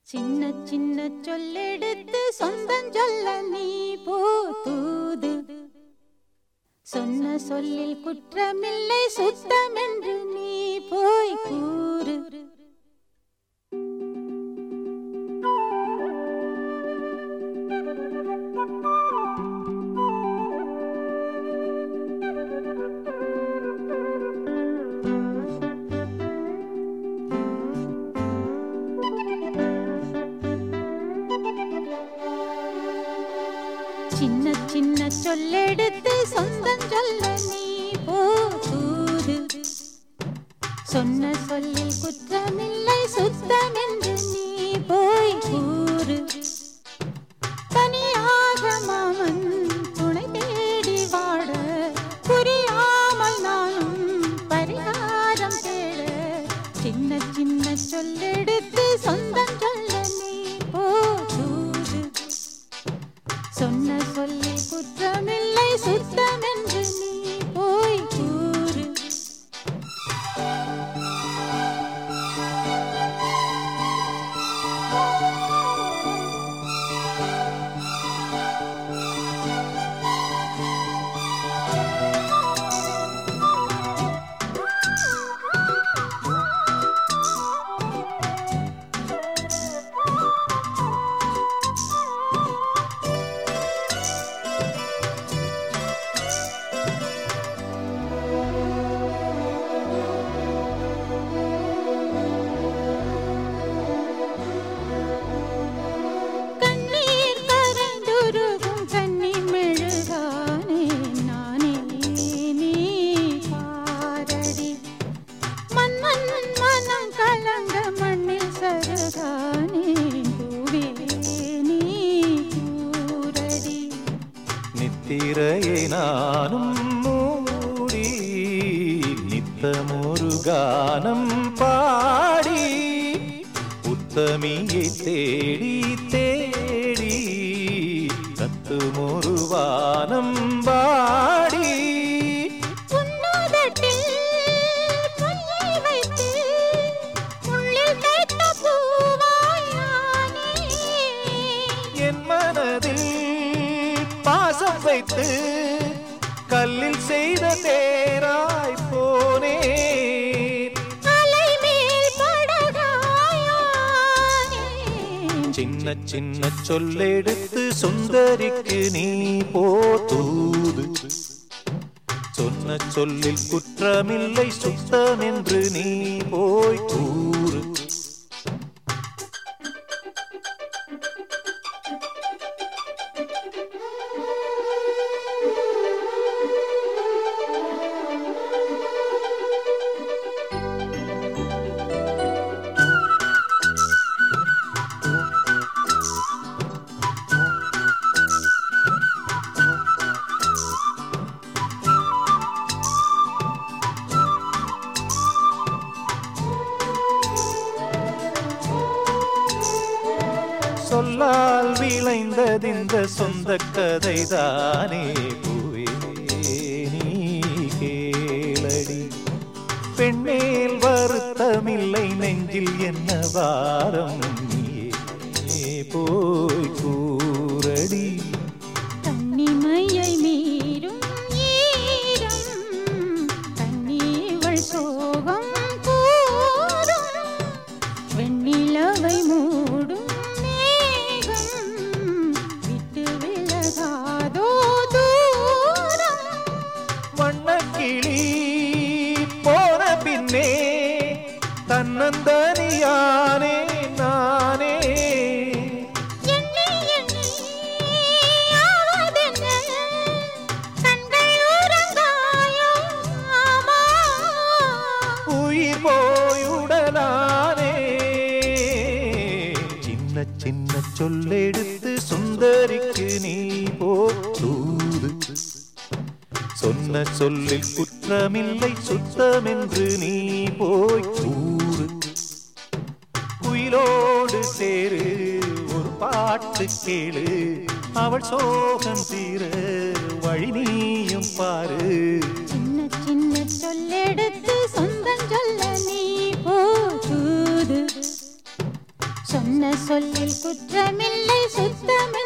சின்ன சின்ன சொல்லெடுத்து சொந்தம் சொல்ல நீ போதூது சொன்ன சொல்லில் குற்றமில்லை சுத்தமென்று நீ போய் கூறு சின்ன சின்ன சொல்லெடுத்து சொந்தம் சொல்ல நீ போதூது சொன்ன சொல்லில் குற்றமில்லை சுத்தமென்று நீ போய் கூறு தனியாக மாமன் துணை தேடி வாழ புரியாமல் நானும் பரிகாரம் தேட சின்ன சின்ன சொல்லெடுத்து சொந்தம் சொல்ல நீ போதூது சொன்ன சொல்லி குற்றமில்லை சுத்தமென்று நீ போய் கூறு கண்ணீர் கரைந்துருகும் கன்னி மெழுகானே நானே நீ பாரடி மன்னன் மனம் கலங்க மண்ணில் சருகானே பூவே நீ கூரடி நித்திரையை நானும் மூடி நித்தமொரு கானம் பாடி உத்தமியை தேடி தேடி கத்துமொரு வானம் பாடி உன்னோதட்டில் பொன்னை வைத்து முள்ளில் தைத்த பூவாயானே என் மனதில் பாசம் வைத்து கல்லில் செய்த தேராய் போனே அலை மேல் படகாயானே சின்ன சின்ன சொல்லெடுத்து சுந்தரிக்கு நீ போதூது சொன்ன சொல்லில் குற்றமில்லை சுத்தம் என்று நீ போய் கூறு சொல்லால் விளைந்ததிந்த சொந்த கதைதானே பூவே நீ கேளடி பெண்மேல் வருத்தமில்லை நெஞ்சில் என்ன வாரம் நீயே போய் கூறடி கன்னிமையை மீறும் ஈரம் கண்ணீவள் சோகம் கூறும் வெண்ணிலவை மூடும் மேகம் விட்டு விலகாதோ தூரம் வண்ணக்கிளி போன பின்னே தன்னந்தனியானே நானே எண்ணி எண்ணி ஆவதென்ன? கண்கள் உறங்காயோ? ஆமா. உயிர் போயுடலானே சின்ன சின்ன சொல்லெடுத்து சுந்தரிக்கு நீ போதூது சொன்ன சொல்லில் குற்றமில்லை சுத்தமென்று நீ போய் கூறு குயிலோடு சேரு ஒரு பாட்டு கேளு அவள் சோகம் தீர வழி நீயும் பாரு சின்ன சின்ன சொல்லெடுத்து சொந்தம் சொல்ல நீ போதூது சொன்ன சொல்லில் குற்றமில்லை சுத்தமில்லை